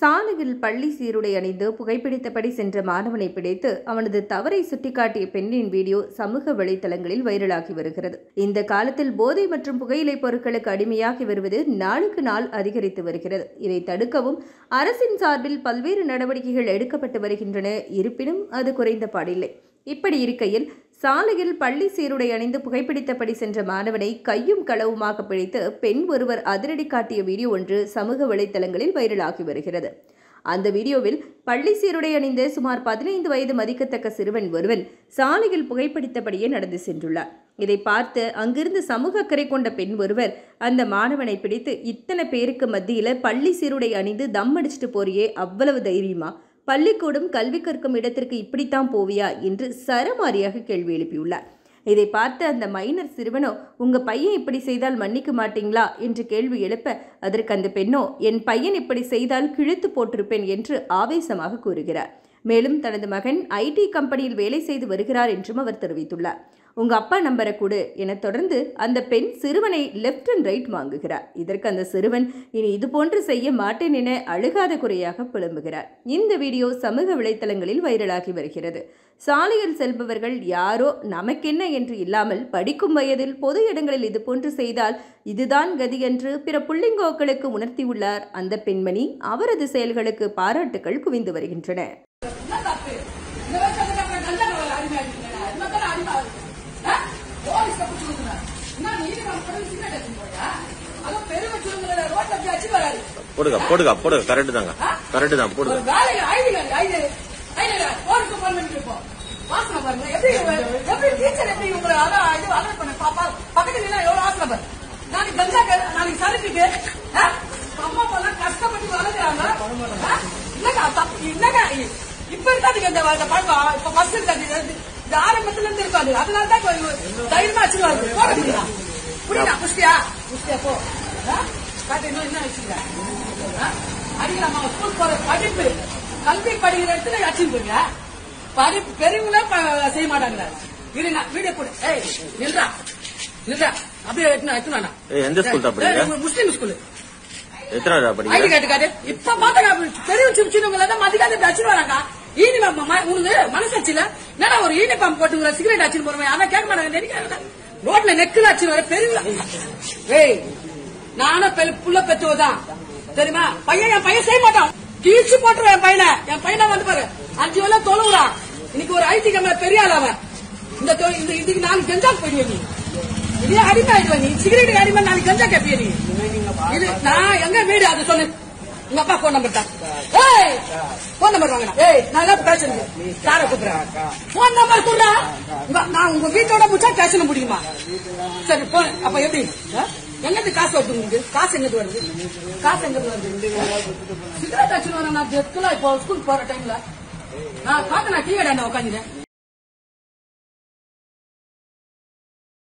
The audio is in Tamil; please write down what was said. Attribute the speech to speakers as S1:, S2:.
S1: சாலையில் பள்ளி சீருடை அணிந்து புகைப்பிடித்தபடி சென்ற மாணவனை பிடித்து அவனது தவறை சுட்டிக்காட்டிய பெண்ணின் வீடியோ சமூக வலைதளங்களில் வைரலாகி வருகிறது இந்த காலத்தில் போதை மற்றும் புகையிலை பொருட்களுக்கு அடிமையாகி வருவது நாளுக்கு நாள் அதிகரித்து வருகிறது இதை தடுக்கவும் அரசின் சார்பில் பல்வேறு நடவடிக்கைகள் எடுக்கப்பட்டு வருகின்றன இருப்பினும் அது குறைந்த பாடில்லை இப்படி இருக்கையில் சாலையில் பள்ளி சீருடை அணிந்து புகைப்பிடித்தபடி சென்ற மாணவனை கையும் களவுமாக பிடித்து பெண் ஒருவர் அதிரடி காட்டிய வீடியோ ஒன்று சமூக வலைதளங்களில் வைரலாகி வருகிறது அந்த வீடியோவில் பள்ளி சீருடை அணிந்த சுமார் பதினைந்து வயது மதிக்கத்தக்க சிறுவன் ஒருவன் சாலையில் புகைப்பிடித்தபடியே நடந்து சென்றுள்ளார் இதை பார்த்து அங்கிருந்து சமூக அக்கறை கொண்ட பெண் ஒருவர் அந்த மாணவனை பிடித்து இத்தனை பேருக்கு மத்தியில பள்ளி சீருடை அணிந்து தம் அடிச்சிட்டு போறியே அவ்வளவு தைரியமா பள்ளிக்கூடம் கல்வி கற்கும் இடத்திற்கு இப்படித்தான் போவியா என்று சரமாரியாக கேள்வி எழுப்பியுள்ளார் இதை பார்த்து அந்த மைனர் சிறுவனோ உங்க பையன் இப்படி செய்தால் மன்னிக்க மாட்டீங்களா என்று கேள்வி எழுப்ப அதற்கு அந்த பெண்ணோ என் பையன் இப்படி செய்தால் கிழித்து போட்டிருப்பேன் என்று ஆவேசமாக கூறுகிறார் மேலும் தனது மகன் ஐடி கம்பெனியில் வேலை செய்து வருகிறார் என்றும் அவர் தெரிவித்துள்ளார் உங்க அப்பா நம்பரை கொடு என தொடர்ந்து அந்த பெண் சிறுவனை லெஃப்ட் அண்ட் ரைட் வாங்குகிறார் இதற்கு அந்த சிறுவன் இனி இது போன்று செய்ய மாட்டேன் என அழுகாத குறையாக புலம்புகிறார் இந்த வீடியோ சமூக வலைத்தளங்களில் வைரலாகி வருகிறது சாலையில் செல்பவர்கள் யாரோ நமக்கென்ன என்று இல்லாமல் படிக்கும் வயதில் பொது இடங்களில் இது போன்று செய்தால் இதுதான் கதி என்று பிற புள்ளிங்கோக்களுக்கு உணர்த்தியுள்ளார் அந்த பெண்மணி அவரது செயல்களுக்கு பாராட்டுகள் குவிந்து வருகின்றன
S2: என்ன தப்பு? இந்த வருஷத்துக்கு அப்புறம் கஞ்சா நோய் அடிமையா இருக்கீங்களா? இது மாதிரி தானே அடிமை ஆகுது. ஆ? போலீஸ்ல புடிச்சு கொடுக்குறாங்க. என்ன நீதி நம்ம கடவுள் சிகரெட் அடிச்சு போறியா? அதுவும் பெரிய வச்சுருங்கிற ரோட்ல அப்படி அடிச்சு வராது.
S3: போடுங்க போடுங்க போடுங்க கரெக்ட் தாங்க கரெக்ட் தான்
S2: ஒரு
S3: போடுங்க
S2: வேலையில ஐடி வேலை, ஐடி ஐடி போருக்கு போன் பண்ணிட்டு இருப்போம். வாசனை பாருங்க. எப்படி இவங்க- எப்படி teacher எப்படி இவங்களை அதான் இது அதான் பண்ண பாப்பா பக்கத்துல நின்னா எவ்வளவு வாசனை பாரு. நாளைக்கு கஞ்சா க- நாளைக்கு சரக்குக்கு ஆ? அம்மா அப்பா எல்லாம் கஷ்டப்பட்டு வளர்க்குறாங்க ஆ? என்னங்க தப்பு என்னங்க இ- இப்ப இருக்காதுங்க இந்த இந்த பழக்கம் இப்ப ஃபர்ஸ்ட் இருக்காது இது- இது ஆரம்பத்துல இருந்து இருக்காது அதனால தான் கொஞ்சம் தைரியமா வச்சுருவாங்க போட முடியா புரியுதா புஷ்டியா புஷ்டியா போ ஆ? காட்டு இன்னும் என்ன வச்சுக்கிறேன் அடிக்கலாமா ஸ்கூல் போற படிப்பு கல்வி படிக்கிற இடத்துல அடிச்சுட்டு போங்க படிப்பு பெரியவங்களே ப- செய்ய மாட்டாங்க இருங்க வீடியோ போடு ஏய் நில்றா நில்றா அப்படியே எட்டுனா எட்டுனா
S3: ஏய், எந்த school தான் படிக்கிற?
S2: முஸ்லீம் ஸ்கூல்
S3: எத்தனை
S2: ஐடி
S3: படிக்கிறீங்க
S2: கார்டு காட்டு இப்ப பாத்தா பெரிய சின்ன சின்னவங்க தான் மதிக்காத அடிச்சு வராங்க யூனிஃபார்ம் உனக்கு மனசாட்சியில என்னடா ஒரு யூனிஃபார்ம் போட்டு சிகரெட் அடிச்சு போறவன் அதான் கேட்க மாட்டாங்க நினைக்கிறாங்க ரோட்ல நெக்கில் அடிச்சு வர பெரிய ஏய் நானும் பெரு- புள்ள பெத்துவதான் தெரியுமா பையன் என் பையன் செய்ய மாட்டான் கீழ்ச்சி போட்டுருவேன் என் பையனை என் பையனை வந்து பாரு அஞ்சு வேலை தொழுவுறான் இன்னைக்கு ஒரு ஐடி கம்பெனி பெரிய ஆள் அவன் இந்த தொ- இந்த இதுக்கு நாலு கஞ்சா போயிடுவே நீ இதே அடிமை ஆயிடுவ நீ சிகரெட் அடிமை நாளைக்கு கஞ்சா கேப்பிய நீ இது நான் எங்க வீடு அது சொல்லு உங்க அப்பா போன் நம்பர் தான் ஏய் போன் நம்பர் வாங்கடா ஏய் நான் எல்லாம் பேசுறேன் யாரை கூப்பிடுறேன் போன் நம்பர் கொடுறா உங்க- நான் உங்க வீட்டோட முடிச்சா பேச முடியுமா சரி போன் அப்ப எப்படி ஆ? எங்கிருந்து காசு வருது உங்களுக்கு காசு எங்கிட்டு வருது காசு எங்கிட்டு வருது சிகரெட் அடிச்சு வரேன் நான் இப்போ ஸ்கூல் போற டைம்ல நான் காட்டு நான் டீ கடை உட்காந்துட்டேன்